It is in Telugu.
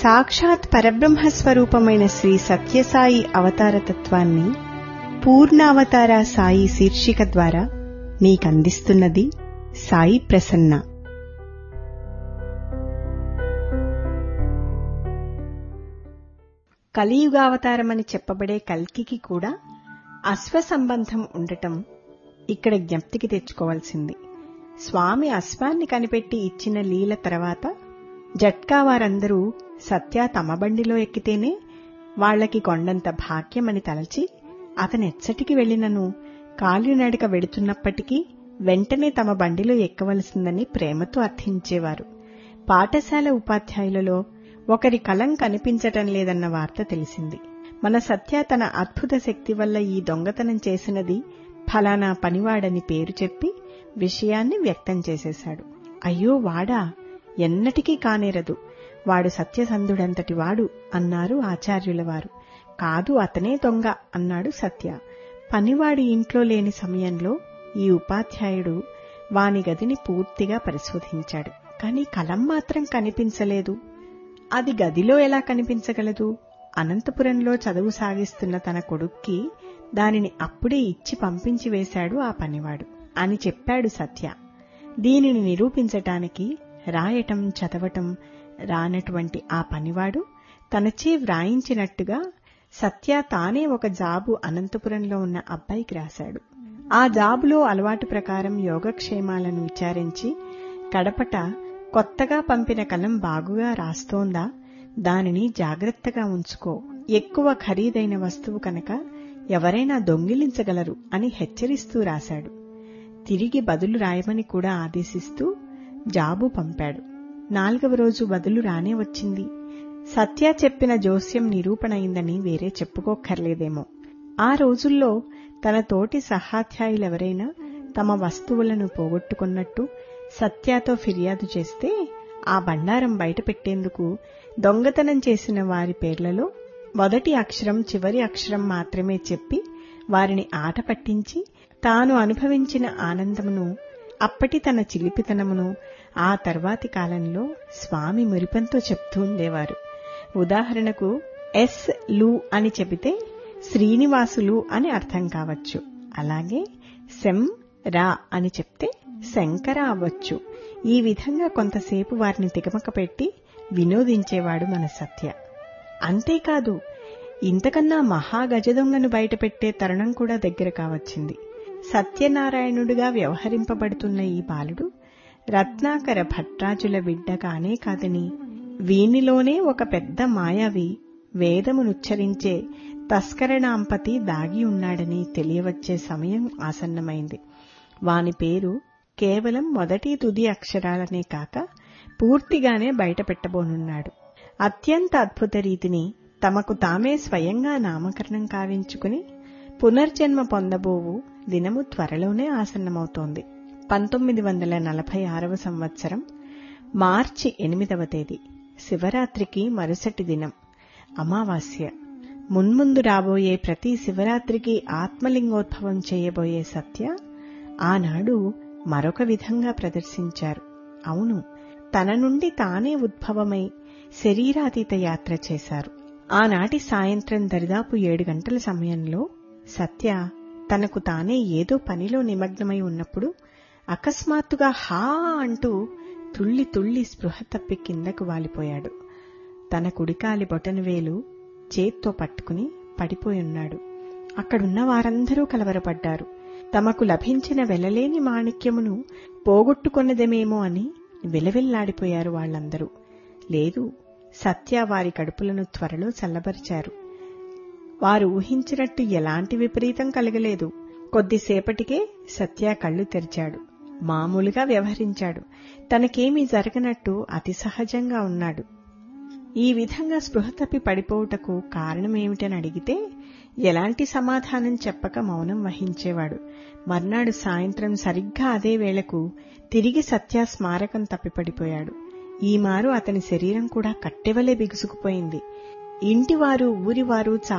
సాక్షాత్ పరబ్రహ్మ స్వరూపమైన శ్రీ సత్యసాయి అవతార తత్వాన్ని పూర్ణావతార సాయి శీర్షిక ద్వారా మీకందిస్తున్నది సాయి ప్రసన్న కలియుగావతారమని చెప్పబడే కల్కికి కూడా అశ్వ సంబంధం ఉండటం ఇక్కడ జ్ఞప్తికి తెచ్చుకోవాల్సింది స్వామి అశ్వాన్ని కనిపెట్టి ఇచ్చిన లీల తర్వాత జట్కా వారందరూ సత్య తమ బండిలో ఎక్కితేనే వాళ్లకి కొండంత భాగ్యమని తలచి అతనెచ్చటికి వెళ్లినను కాలినడక వెడుతున్నప్పటికీ వెంటనే తమ బండిలో ఎక్కవలసిందని ప్రేమతో అర్థించేవారు పాఠశాల ఉపాధ్యాయులలో ఒకరి కలం కనిపించటం లేదన్న వార్త తెలిసింది మన సత్య తన అద్భుత శక్తి వల్ల ఈ దొంగతనం చేసినది ఫలానా పనివాడని పేరు చెప్పి విషయాన్ని వ్యక్తం చేసేశాడు అయ్యో వాడా ఎన్నటికీ కానేరదు వాడు సత్యసంధుడంతటి వాడు అన్నారు ఆచార్యుల వారు కాదు అతనే దొంగ అన్నాడు సత్య పనివాడి ఇంట్లో లేని సమయంలో ఈ ఉపాధ్యాయుడు వాని గదిని పూర్తిగా పరిశోధించాడు కాని కలం మాత్రం కనిపించలేదు అది గదిలో ఎలా కనిపించగలదు అనంతపురంలో చదువు సాగిస్తున్న తన కొడుక్కి దానిని అప్పుడే ఇచ్చి పంపించి వేశాడు ఆ పనివాడు అని చెప్పాడు సత్య దీనిని నిరూపించటానికి రాయటం చదవటం రానటువంటి ఆ పనివాడు తనచే వ్రాయించినట్టుగా సత్య తానే ఒక జాబు అనంతపురంలో ఉన్న అబ్బాయికి రాశాడు ఆ జాబులో అలవాటు ప్రకారం యోగక్షేమాలను విచారించి కడపట కొత్తగా పంపిన కలం బాగుగా రాస్తోందా దానిని జాగ్రత్తగా ఉంచుకో ఎక్కువ ఖరీదైన వస్తువు కనుక ఎవరైనా దొంగిలించగలరు అని హెచ్చరిస్తూ రాశాడు తిరిగి బదులు రాయమని కూడా ఆదేశిస్తూ జాబు పంపాడు నాలుగవ రోజు బదులు రానే వచ్చింది సత్య చెప్పిన జోస్యం నిరూపణయిందని వేరే చెప్పుకోక్కర్లేదేమో ఆ రోజుల్లో తన తోటి సహాధ్యాయులెవరైనా తమ వస్తువులను పోగొట్టుకున్నట్టు సత్యాతో ఫిర్యాదు చేస్తే ఆ బండారం బయట పెట్టేందుకు దొంగతనం చేసిన వారి పేర్లలో మొదటి అక్షరం చివరి అక్షరం మాత్రమే చెప్పి వారిని ఆట పట్టించి తాను అనుభవించిన ఆనందమును అప్పటి తన చిలిపితనమును ఆ తర్వాతి కాలంలో స్వామి మురిపంతో చెప్తూ ఉండేవారు ఉదాహరణకు ఎస్ లు అని చెబితే శ్రీనివాసులు అని అర్థం కావచ్చు అలాగే సెం రా అని చెప్తే శంకర అవ్వచ్చు ఈ విధంగా కొంతసేపు వారిని తికమక పెట్టి వినోదించేవాడు మన సత్య అంతేకాదు ఇంతకన్నా మహాగజదొంగను బయటపెట్టే తరుణం కూడా దగ్గర కావచ్చింది సత్యనారాయణుడిగా వ్యవహరింపబడుతున్న ఈ బాలుడు రత్నాకర భట్రాజుల బిడ్డ కానే కాదని వీనిలోనే ఒక పెద్ద మాయావి వేదమునుచ్చరించే తస్కరణాంపతి దాగి ఉన్నాడని తెలియవచ్చే సమయం ఆసన్నమైంది వాని పేరు కేవలం మొదటి తుది అక్షరాలనే కాక పూర్తిగానే బయటపెట్టబోనున్నాడు అత్యంత అద్భుత రీతిని తమకు తామే స్వయంగా నామకరణం కావించుకుని పునర్జన్మ పొందబోవు దినము త్వరలోనే ఆసన్నమవుతోంది పంతొమ్మిది వందల నలభై ఆరవ సంవత్సరం మార్చి ఎనిమిదవ తేదీ శివరాత్రికి మరుసటి దినం అమావాస్య మున్ముందు రాబోయే ప్రతి శివరాత్రికి ఆత్మలింగోద్భవం చేయబోయే సత్య ఆనాడు మరొక విధంగా ప్రదర్శించారు అవును తన నుండి తానే ఉద్భవమై శరీరాతీత యాత్ర చేశారు ఆనాటి సాయంత్రం దరిదాపు ఏడు గంటల సమయంలో సత్య తనకు తానే ఏదో పనిలో నిమగ్నమై ఉన్నప్పుడు అకస్మాత్తుగా హా అంటూ తుళ్ళి తుళ్ళి స్పృహ తప్పి కిందకు వాలిపోయాడు తన కుడికాలి బొటనవేలు చేత్తో పట్టుకుని పడిపోయున్నాడు అక్కడున్న వారందరూ కలవరపడ్డారు తమకు లభించిన వెలలేని మాణిక్యమును పోగొట్టుకొన్నదేమేమో అని విలవిల్లాడిపోయారు వాళ్లందరూ లేదు సత్య వారి కడుపులను త్వరలో చల్లబరిచారు వారు ఊహించినట్టు ఎలాంటి విపరీతం కలగలేదు కొద్దిసేపటికే సత్య కళ్ళు తెరిచాడు మామూలుగా వ్యవహరించాడు తనకేమీ జరగనట్టు అతి సహజంగా ఉన్నాడు ఈ విధంగా స్పృహ తప్పి పడిపోవుటకు కారణమేమిటని అడిగితే ఎలాంటి సమాధానం చెప్పక మౌనం వహించేవాడు మర్నాడు సాయంత్రం సరిగ్గా అదే వేళకు తిరిగి సత్య స్మారకం తప్పిపడిపోయాడు ఈ మారు అతని శరీరం కూడా కట్టెవలే బిగుసుకుపోయింది ఇంటివారు ఊరివారు